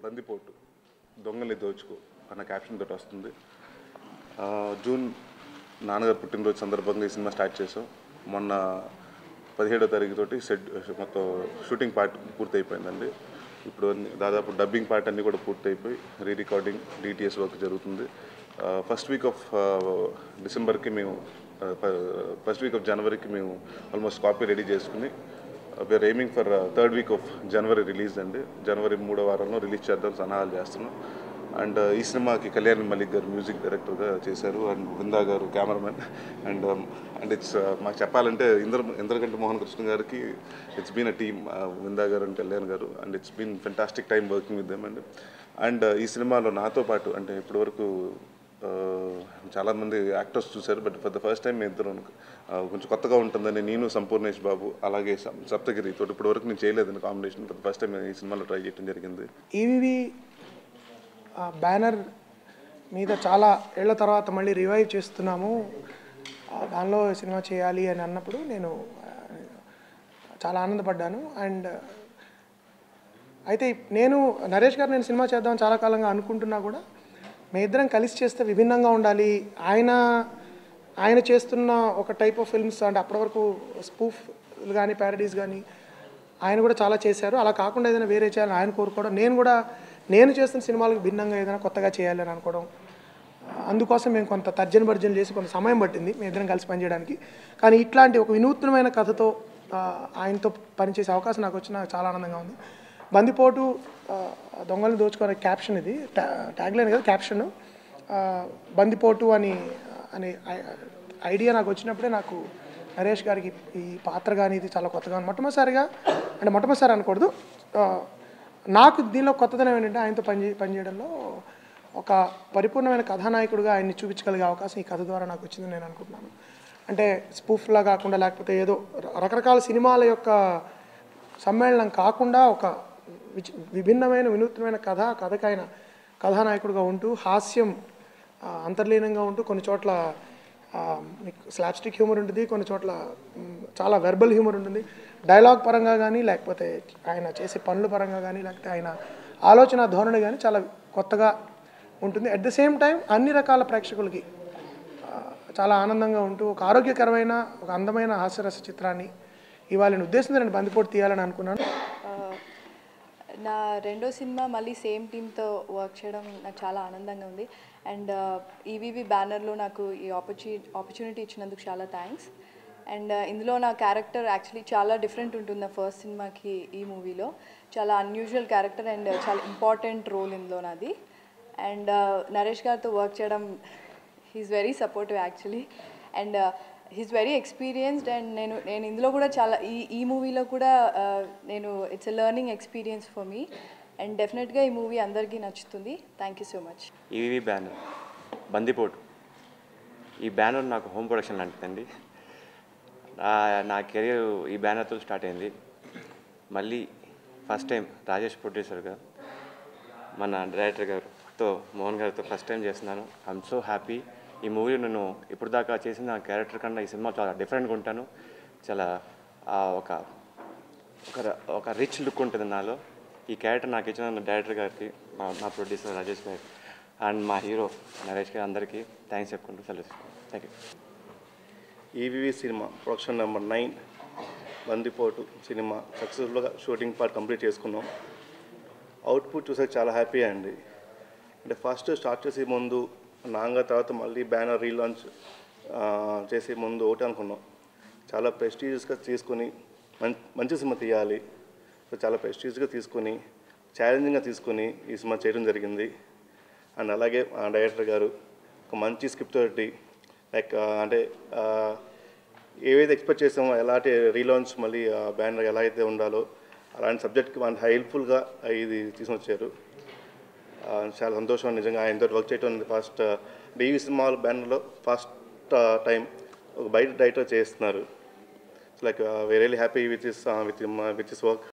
బందిపోటు దొంగల్ని దోచుకో అన్న క్యాప్షన్ తోటి వస్తుంది ఆ, జూన్ నాన్నగారు పుట్టినరోజు సందర్భంగా ఈ సినిమా స్టార్ట్ చేసాం మొన్న పదిహేడో తారీఖు తోటి సెట్ మొత్తం షూటింగ్ పార్ట్ పూర్తి అయిపోయిందండి ఇప్పుడు అన్ని దాదాపు డబ్బింగ్ పార్ట్ అన్నీ కూడా పూర్తి అయిపోయి రీ రికార్డింగ్ డిటిఎస్ వర్క్ జరుగుతుంది ఫస్ట్ వీక్ ఆఫ్ డిసెంబర్కి మేము ఫస్ట్ వీక్ ఆఫ్ జనవరికి మేము ఆల్మోస్ట్ కాపీ రెడీ చేసుకుని we're aiming for third week of January release అండి జనవరి మూడో వారంలో రిలీజ్ చేద్దాం సన్నాహాలు చేస్తున్నాం అండ్ ఈ సినిమాకి కళ్యాణ్ మలిక్ గారు మ్యూజిక్ డైరెక్టర్గా చేశారు అండ్ బృందా గారు కెమెరామెన్ అండ్ అండ్ ఇట్స్ మాకు చెప్పాలంటే ఇంద్ర ఇంద్రకంటి మోహన్ కృష్ణ గారికి it's been a team Brinda garu and Kalyan garu and it's been fantastic time working with them and and ఈ సినిమాలో నాతో పాటు అంటే ఇప్పటివరకు ఆ, చాలామంది యాక్టర్స్ చూశారు but for the first time ఇద్దరు కొంచెం కొత్తగా ఉంటుందని నేను సంపూర్ణేష్ బాబు అలాగే సప్- సప్తగిరి తోటి ఇప్పటివరకు నేను చేయలేదని combination for the first time ఈ సినిమాలో ట్రై చేయడం జరిగింది ఈవీవి బ్యానర్ మీద చాలా ఏళ్ల తర్వాత మళ్ళీ రివైవ్ చేస్తున్నాము ఆ, దానిలో సినిమా చేయాలి అని అన్నప్పుడు నేను ఆ, చాలా ఆనందపడ్డాను అండ్ అయితే నేను నరేష్ గారు నేను సినిమా చేద్దాం చాలా కాలంగా అనుకుంటున్నా కూడా మీ ఇద్దరం కలిసి చేస్తే విభిన్నంగా ఉండాలి ఆయన ఆయన చేస్తున్న ఒక టైప్ ఆఫ్ ఫిల్మ్స్ అంటే అప్పటి వరకు స్పూఫ్ కానీ ప్యారడీస్ కానీ ఆయన కూడా చాలా చేశారు అలా కాకుండా ఏదైనా వేరే చేయాలని ఆయన కోరుకోవడం నేను కూడా నేను చేస్తున్న సినిమాలకు భిన్నంగా ఏదైనా కొత్తగా చేయాలని అనుకోవడం అందుకోసం మేము కొంత తర్జన భర్జన చేసి కొంత సమయం పట్టింది మేము ఇద్దరం కలిసి పనిచేయడానికి కానీ ఇట్లాంటి ఒక వినూత్నమైన కథతో ఆ, ఆయనతో పనిచేసే అవకాశం నాకు వచ్చిన నాకు చాలా ఆనందంగా ఉంది బందిపోటు ఆ, దొంగలను దోచుకునే క్యాప్షన్ ఇది ట్యా ట్యాగ్లైన్ కదా క్యాప్షన్ బందిపోటు అని అనే ఐ- ఐడియా నాకు వచ్చినప్పుడే నాకు నరేష్ గారికి ఈ పాత్ర కానీ ఇది చాలా కొత్తగా ఉంది మొట్టమొదటిసారిగా అంటే మొట్టమొదటిసారి అనకూడదు ఆ, నాకు దీనిలో కొత్తదనం ఏంటంటే ఆయనతో పనిచే పనిచేయడంలో ఒక పరిపూర్ణమైన కథానాయకుడిగా ఆయన్ని చూపించగలిగే అవకాశం ఈ కథ ద్వారా నాకు వచ్చిందని నేను అనుకుంటున్నాను అంటే స్పూఫ్లా కాకుండా లేకపోతే ఏదో ర- రకరకాల సినిమాల యొక్క సమ్మేళనం కాకుండా ఒక విచ్- విభిన్నమైన వినూత్నమైన కథ కథకైన కథానాయకుడిగా ఉంటూ హాస్యం ఆ, అంతర్లీనంగా ఉంటూ కొన్ని చోట్ల ఆ, మీకు స్లాప్స్టిక్ హ్యూమర్ ఉంటుంది కొన్ని చోట్ల మ్, చాలా వెర్బల్ హ్యూమర్ ఉంటుంది డైలాగ్ పరంగా కానీ లేకపోతే ఆయన చేసే పనుల పరంగా కానీ లేకపోతే ఆయన ఆలోచన ధోరణి కానీ చాలా కొత్తగా ఉంటుంది అట్ ద సేమ్ టైం అన్ని రకాల ప్రేక్షకులకి ఆ, చాలా ఆనందంగా ఉంటూ ఒక ఆరోగ్యకరమైన ఒక అందమైన హాస్యరస చిత్రాన్ని ఇవాళ ఉద్దేశంతో నేను బందిపోటు తీయాలని అనుకున్నాను నా రెండో సినిమా మళ్ళీ సేమ్ టీమ్తో వర్క్ చేయడం నాకు చాలా ఆనందంగా ఉంది అండ్ ఈవీవి బ్యానర్లో నాకు ఈ ఆపర్చు ఆపర్చునిటీ ఇచ్చినందుకు చాలా థ్యాంక్స్ అండ్ ఇందులో నా క్యారెక్టర్ యాక్చువల్లీ చాలా డిఫరెంట్ ఉంటుంది నా ఫస్ట్ సినిమాకి ఈ మూవీలో చాలా అన్యూజువల్ క్యారెక్టర్ అండ్ చాలా ఇంపార్టెంట్ రోల్ ఇందులో నాది అండ్ నరేష్ గారితో వర్క్ చేయడం he's very supportive actually and he's very experienced and నేను నేను ఇందులో కూడా చాలా ఈ ఈ మూవీలో కూడా uh, నేను it's a learning experience for me and డెఫినెట్గా ఈ మూవీ అందరికీ నచ్చుతుంది thank you so much EVV banner Bandipotu ఈ బ్యానర్ నాకు హోమ్ ప్రొడక్షన్ లాంటిదండి నా- నా కెరీర్ ఈ బ్యానర్తో స్టార్ట్ అయింది మళ్ళీ ఫస్ట్ టైం రాజేష్ ప్రొడ్యూసర్గా మన డైరెక్టర్ గారుతో మోహన్ గారితో ఫస్ట్ టైం చేస్తున్నాను ఐఎమ్ సో హ్యాపీ ఈ మూవీ నేను ఇప్పుడు దాకా చేసిన నా క్యారెక్టర్ కన్నా ఈ సినిమా చాలా డిఫరెంట్గా ఉంటాను చాలా ఆ, ఒక ఒక ర- ఒక రిచ్ లుక్ ఉంటుంది నాలో ఈ క్యారెక్టర్ నాకు ఇచ్చిన డైరెక్టర్ గారికి మా మా ప్రొడ్యూసర్ రాజేష్ గారికి అండ్ మా హీరో నరేష్ గారు అందరికీ థ్యాంక్స్ చెప్పుకుంటూ సెలవు థ్యాంక్ యూ ఈవీవి సినిమా ప్రొడక్షన్ నెంబర్ నైన్ బందిపోటు సినిమా సక్సెస్ఫుల్గా షూటింగ్ పార్ట్ కంప్లీట్ చేసుకున్నాం అవుట్పుట్ చూసాక చాలా హ్యాపీ అండి అంటే ఫస్ట్ స్టార్ట్ చేసే ముందు నాంగ తర్వాత మళ్ళీ బ్యానర్ రీలాంచ్ చేసే ముందు ఒకటి అనుకున్నాం చాలా ప్రెస్టీజియస్గా తీసుకొని మంచి మంచి సినిమా తీయాలి సో చాలా ప్రెస్టీజియస్గా తీసుకొని ఛాలెంజింగ్గా తీసుకొని ఈ సినిమా చేయడం జరిగింది అండ్ అలాగే ఆ డైరెక్టర్ గారు ఒక మంచి స్క్రిప్ట్ తోటి లైక్ అంటే ఆ, ఏవైతే ఎక్స్పెక్ట్ చేసామో ఎలాంటి రీలాంచ్ మళ్ళీ బ్యానర్ ఎలా అయితే ఉండాలో అలాంటి సబ్జెక్ట్కి మన హెల్ప్ఫుల్గా ఇది తీసుకొచ్చారు ఆ, చాలా సంతోషం నిజంగా ఆయనతో వర్క్ చేయడం ఫస్ట్ డీవీ సినిమా బ్యానర్లో ఫస్ట్ టైం ఒక బయట డైరెక్టర్ చేస్తున్నారు like very happy with this with with this work